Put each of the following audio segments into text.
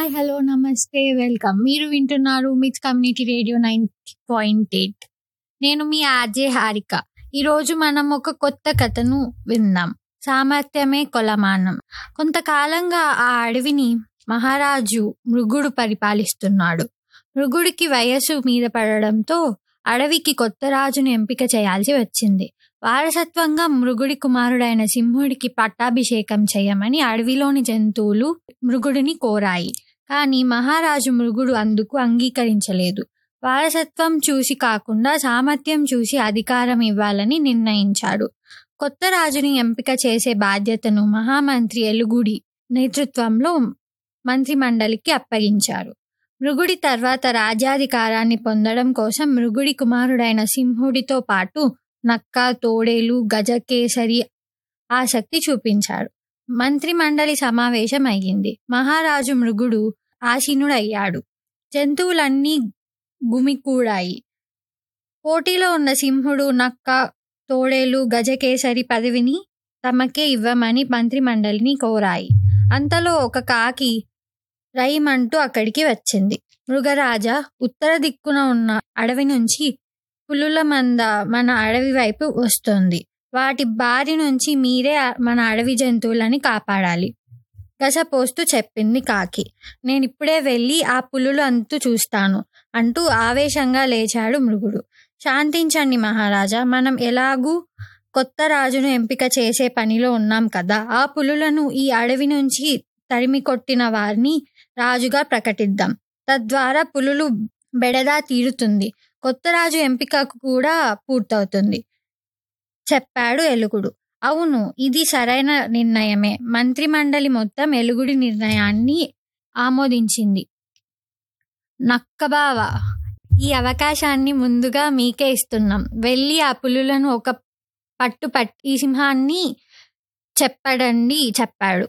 hi hello నమస్తే welcome మీరు వింటున్నారు MITS community radio nine point eight నేను మీ ఆర్జే హారిక ఈరోజు మనం ఒక కొత్త కథను విందాం సామర్థ్యమే కొలమానం కొంతకాలంగా ఆ అడవిని మహారాజు మృగుడు పరిపాలిస్తున్నాడు మృగుడికి వయస్సు మీద పడడంతో అడవికి కొత్త రాజును ఎంపిక చేయాల్సి వచ్చింది వారసత్వంగా మృగుడి కుమారుడైన సింహుడికి పట్టాభిషేకం చేయమని అడవిలోని జంతువులు మృగుడిని కోరాయి కానీ మహారాజు మృగుడు అందుకు అంగీకరించలేదు వారసత్వం చూసి కాకుండా సామర్థ్యం చూసి అధికారం ఇవ్వాలని నిర్ణయించాడు కొత్త రాజుని ఎంపిక చేసే బాధ్యతను మహామంత్రి ఎలుగుడి నేతృత్వంలో మంత్రిమండలికి అప్పగించారు మృగుడి తర్వాత రాజ్యాధికారాన్ని పొందడం కోసం మృగుడి కుమారుడైన సింహుడితో పాటు నక్క తోడేలు గజకేసరి ఆసక్తి చూపించాడు మంత్రిమండలి సమావేశం అయ్యింది మహారాజు మృగుడు ఆసీనుడయ్యాడు జంతువులన్నీ గుమికూడాయి పోటీలో ఉన్న సింహుడు నక్క తోడేలు గజకేసరి పదవిని తమకే ఇవ్వమని మంత్రిమండలిని కోరాయి అంతలో ఒక కాకి రైమంటూ అక్కడికి వచ్చింది మృగరాజ ఉత్తర దిక్కున ఉన్న అడవి నుంచి పులుల మంద మన అడవి వైపు వస్తుంది వాటి బారి నుంచి మీరే మన అడవి జంతువులని కాపాడాలి గసపోస్తూ చెప్పింది కాకి నేనిప్పుడే వెళ్ళి ఆ పులులు అంతు చూస్తాను అంటూ ఆవేశంగా లేచాడు మృగుడు శాంతించండి మహారాజా మనం ఎలాగూ కొత్త రాజును ఎంపిక చేసే పనిలో ఉన్నాం కదా ఆ పులులను ఈ అడవి నుంచి తరిమి కొట్టిన వారిని రాజుగా ప్రకటిద్దాం తద్వారా పులులు బెడదా తీరుతుంది కొత్త రాజు ఎంపిక కూడా పూర్తవుతుంది చెప్పాడు ఎలుగుడు అవును ఇది సరైన నిర్ణయమే మంత్రిమండలి మొత్తం ఎలుగుడి నిర్ణయాన్ని ఆమోదించింది నక్కబావ ఈ అవకాశాన్ని ముందుగా మీకే ఇస్తున్నాం వెళ్ళి ఆ పులులను ఒక పట్టు పట్టి ఈ సింహాన్ని చెప్పడండి చెప్పాడు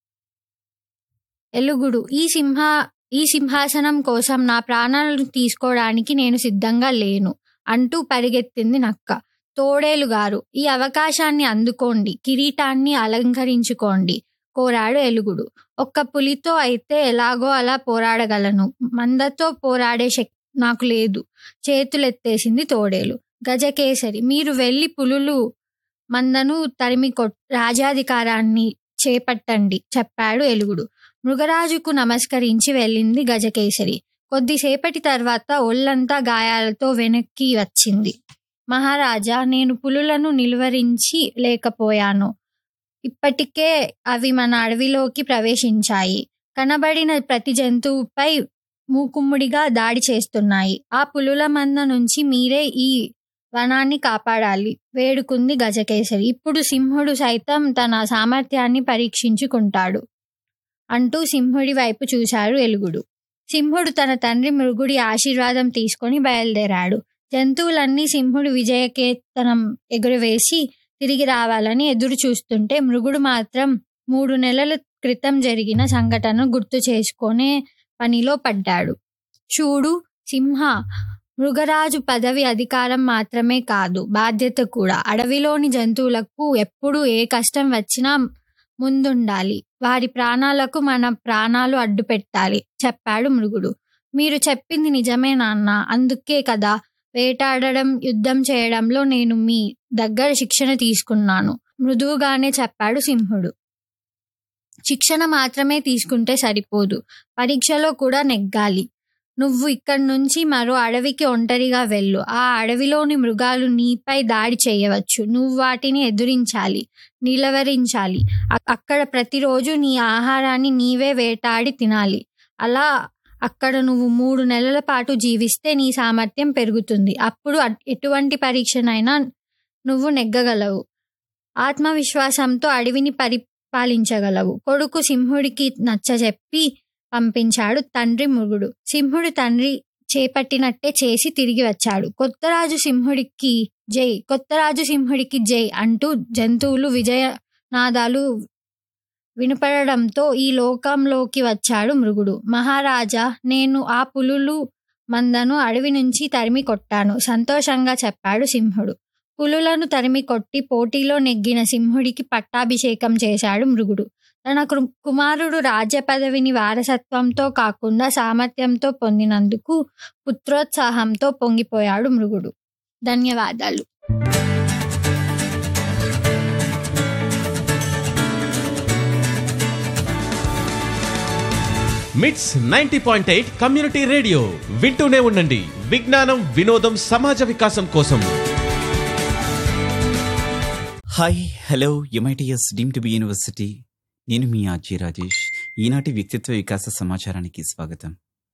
ఎలుగుడు ఈ సింహ ఈ సింహాసనం కోసం నా ప్రాణాలను తీసుకోవడానికి నేను సిద్ధంగా లేను అంటూ పరిగెత్తింది నక్క తోడేలు గారు ఈ అవకాశాన్ని అందుకోండి కిరీటాన్ని అలంకరించుకోండి కోరాడు ఎలుగుడు ఒక్క పులితో అయితే ఎలాగో అలా పోరాడగలను మందతో పోరాడే శక్తి నాకు లేదు చేతులెత్తేసింది తోడేలు గజకేసరి మీరు వెళ్ళి పులులు మందను తరిమి కొట్ రాజాధికారాన్ని చేపట్టండి చెప్పాడు ఎలుగుడు మృగరాజుకు నమస్కరించి వెళ్ళింది గజకేసరి కొద్దిసేపటి తర్వాత ఒళ్ళంతా గాయాలతో వెనక్కి వచ్చింది మహారాజా నేను పులులను నిలువరించి లేకపోయాను ఇప్పటికే అవి మన అడవిలోకి ప్రవేశించాయి కనబడిన ప్రతి జంతువుపై మూకుమ్ముడిగా దాడి చేస్తున్నాయి ఆ పులుల మంద నుంచి మీరే ఈ వనాన్ని కాపాడాలి వేడుకుంది గజకేసరి ఇప్పుడు సింహుడు సైతం తన సామర్థ్యాన్ని పరీక్షించుకుంటాడు అంటూ సింహుడి వైపు చూశారు ఎలుగుడు సింహుడు తన తండ్రి మృగుడి ఆశీర్వాదం తీసుకొని బయలుదేరాడు జంతువులన్నీ సింహుడు విజయకేతనం ఎగురవేసి తిరిగి రావాలని ఎదురు చూస్తుంటే మృగుడు మాత్రం మూడు నెలల క్రితం జరిగిన సంఘటన గుర్తు చేసుకునే పనిలో పడ్డాడు చూడు సింహ మృగరాజు పదవి అధికారం మాత్రమే కాదు బాధ్యత కూడా అడవిలోని జంతువులకు ఎప్పుడు ఏ కష్టం వచ్చినా ముందుండాలి వారి ప్రాణాలకు మన ప్రాణాలు అడ్డు పెట్టాలి చెప్పాడు మృగుడు మీరు చెప్పింది నిజమే నాన్న అందుకే కదా వేటాడడం యుద్ధం చేయడంలో నేను మీ దగ్గర శిక్షణ తీసుకున్నాను మృదువుగానే చెప్పాడు సింహుడు శిక్షణ మాత్రమే తీసుకుంటే సరిపోదు పరీక్షలో కూడా నెగ్గాలి నువ్వు ఇక్కడి నుంచి మరో అడవికి ఒంటరిగా వెళ్ళు ఆ అడవిలోని మృగాలు నీపై దాడి చేయవచ్చు నువ్వు వాటిని ఎదురించాలి నిలవరించాలి అక్కడ ప్రతిరోజు నీ ఆహారాన్ని నీవే వేటాడి తినాలి అలా అక్కడ నువ్వు మూడు నెలల పాటు జీవిస్తే నీ సామర్థ్యం పెరుగుతుంది అప్పుడు ఎటువంటి పరీక్షనైనా నువ్వు నెగ్గగలవు ఆత్మవిశ్వాసంతో అడవిని పరిపాలించగలవు కొడుకు సింహుడికి నచ్చజెప్పి పంపించాడు తండ్రి మృగుడు సింహుడు తండ్రి చేపట్టినట్టే చేసి తిరిగి వచ్చాడు కొత్తరాజు సింహుడికి జై కొత్తరాజు సింహుడికి జై అంటూ జంతువులు విజయనాదాలు వినపడడంతో ఈ లోకంలోకి వచ్చాడు మృగుడు మహారాజా నేను ఆ పులులు మందను అడవి నుంచి తరిమి కొట్టాను సంతోషంగా చెప్పాడు సింహుడు పులులను తరిమి కొట్టి పోటీలో నెగ్గిన సింహుడికి పట్టాభిషేకం చేశాడు మృగుడు తన కృ- కుమారుడు రాజ్య పదవిని వారసత్వంతో కాకుండా సామర్థ్యంతో పొందినందుకు పుత్రోత్సాహంతో పొంగిపోయాడు మృగుడు ధన్యవాదాలు MITS ninety point eight community radio వింటూనే ఉండండి విజ్ఞానం వినోదం సమాజ వికాసం కోసం hi hello MITS deemed to be university నేను మీ ఆర్జీ రాజేష్ ఈనాటి వ్యక్తిత్వ వికాస సమాచారానికి స్వాగతం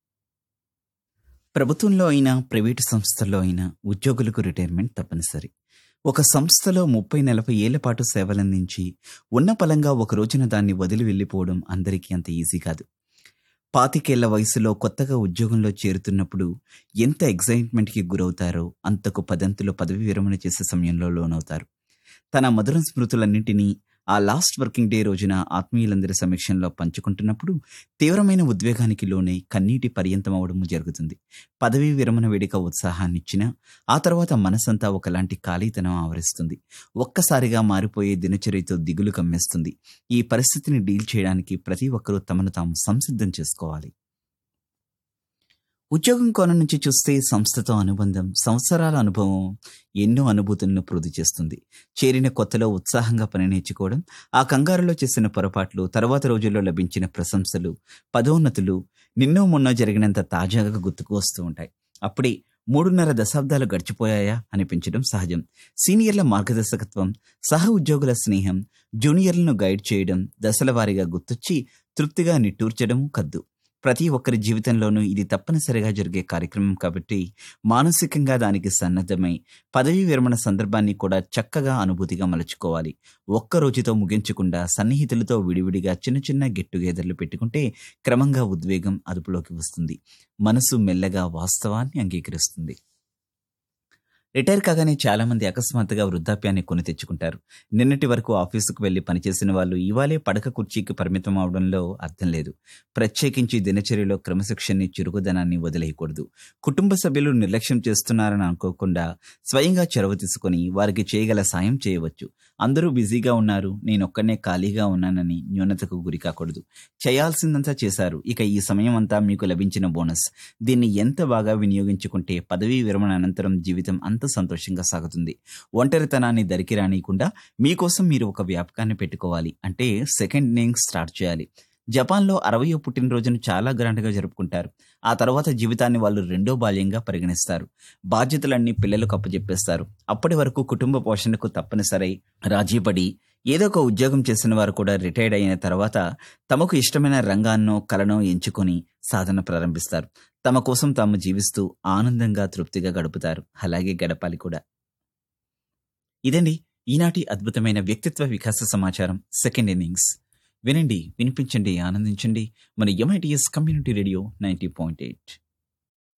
ప్రభుత్వంలో అయినా ప్రైవేటు సంస్థల్లో అయినా ఉద్యోగులకు రిటైర్మెంట్ తప్పనిసరి ఒక సంస్థలో ముప్పై నలభై ఏళ్ల పాటు సేవలందించి ఉన్న పలంగా ఒక రోజున దాన్ని వదిలి వెళ్ళిపోవడం అందరికీ అంత ఈజీ కాదు పాతికేళ్ల వయసులో కొత్తగా ఉద్యోగంలో చేరుతున్నప్పుడు ఎంత ఎగ్జైట్మెంట్కి గురవుతారో అంతకు పదంతులో పదవి విరమణ చేసే సమయంలో లోనవుతారు తన మధుర స్మృతులన్నింటినీ ఆ లాస్ట్ వర్కింగ్ డే రోజున ఆత్మీయులందరి సమక్షంలో పంచుకుంటున్నప్పుడు తీవ్రమైన ఉద్వేగానికి లోనై కన్నీటి పర్యంతం అవడము జరుగుతుంది పదవీ విరమణ వేడుక ఉత్సాహాన్నిచ్చినా ఆ తర్వాత మనసంతా ఒకలాంటి ఖాళీతనం ఆవరిస్తుంది ఒక్కసారిగా మారిపోయే దినచర్యతో దిగులు కమ్మేస్తుంది ఈ పరిస్థితిని డీల్ చేయడానికి ప్రతి ఒక్కరూ తమను తాము సంసిద్ధం చేసుకోవాలి ఉద్యోగం కోణం నుంచి చూస్తే సంస్థతో అనుబంధం సంవత్సరాల అనుభవం ఎన్నో అనుభూతులను వృద్ధి చేస్తుంది చేరిన కొత్తలో ఉత్సాహంగా పని నేర్చుకోవడం ఆ కంగారులో చేసిన పొరపాట్లు తర్వాత రోజుల్లో లభించిన ప్రశంసలు పదోన్నతులు నిన్నో మొన్నో జరిగినంత తాజాగా గుర్తుకు వస్తూ ఉంటాయి అప్పుడే మూడున్నర దశాబ్దాలు గడిచిపోయాయా అనిపించడం సహజం సీనియర్ల మార్గదర్శకత్వం సహ ఉద్యోగుల స్నేహం జూనియర్లను గైడ్ చేయడం దశల వారీగా గుర్తొచ్చి తృప్తిగా నిట్టూర్చడం కద్దు ప్రతి ఒక్కరి జీవితంలోనూ ఇది తప్పనిసరిగా జరిగే కార్యక్రమం కాబట్టి మానసికంగా దానికి సన్నద్ధమై పదవీ విరమణ సందర్భాన్ని కూడా చక్కగా అనుభూతిగా మలుచుకోవాలి ఒక్క రోజుతో ముగించకుండా సన్నిహితులతో విడివిడిగా చిన్న చిన్న గెట్ టుగెదర్లు పెట్టుకుంటే క్రమంగా ఉద్వేగం అదుపులోకి వస్తుంది మనసు మెల్లగా వాస్తవాన్ని అంగీకరిస్తుంది రిటైర్ కాగానే చాలా మంది అకస్మాత్తుగా వృద్ధాప్యాన్ని కొని తెచ్చుకుంటారు నిన్నటి వరకు ఆఫీసుకు వెళ్లి పనిచేసిన వాళ్ళు ఇవాళే పడక కుర్చీకి పరిమితం అవడంలో అర్థం లేదు ప్రత్యేకించి దినచర్యలో క్రమశిక్షణని చురుకుదనాన్ని వదిలేయకూడదు కుటుంబ సభ్యులు నిర్లక్ష్యం చేస్తున్నారని అనుకోకుండా స్వయంగా చొరవ తీసుకొని వారికి చేయగల సాయం చేయవచ్చు అందరూ బిజీగా ఉన్నారు నేనొక్కనే ఖాళీగా ఉన్నానని న్యూనతకు గురి కాకూడదు చేయాల్సిందంతా చేశారు ఇక ఈ సమయం అంతా మీకు లభించిన బోనస్ దీన్ని ఎంత బాగా వినియోగించుకుంటే పదవీ విరమణ అనంతరం జీవితం అంత సంతోషంగా సాగుతుంది ఒంటరితనాన్ని దరికి రానియకుండా మీకోసం మీరు ఒక వ్యాపకాన్ని పెట్టుకోవాలి అంటే సెకండ్ ఇన్నింగ్స్ స్టార్ట్ చేయాలి జపాన్లో అరవయో పుట్టినరోజును చాలా గ్రాండ్గా జరుపుకుంటారు ఆ తర్వాత జీవితాన్ని వాళ్ళు రెండో బాల్యంగా పరిగణిస్తారు బాధ్యతలన్నీ పిల్లలకు అప్పచెప్పేస్తారు అప్పటి వరకు కుటుంబ పోషణకు తప్పనిసరై రాజీపడి ఏదో ఒక ఉద్యోగం చేసిన వారు కూడా రిటైర్డ్ అయిన తర్వాత తమకు ఇష్టమైన రంగాన్నో కలనో ఎంచుకొని సాధన ప్రారంభిస్తారు తమ కోసం తాము జీవిస్తూ ఆనందంగా తృప్తిగా గడుపుతారు అలాగే గడపాలి కూడా ఇదండి ఈనాటి అద్భుతమైన వ్యక్తిత్వ వికాస సమాచారం సెకండ్ ఇన్నింగ్స్ వినండి వినిపించండి ఆనందించండి మన MITS community radio ninety point eight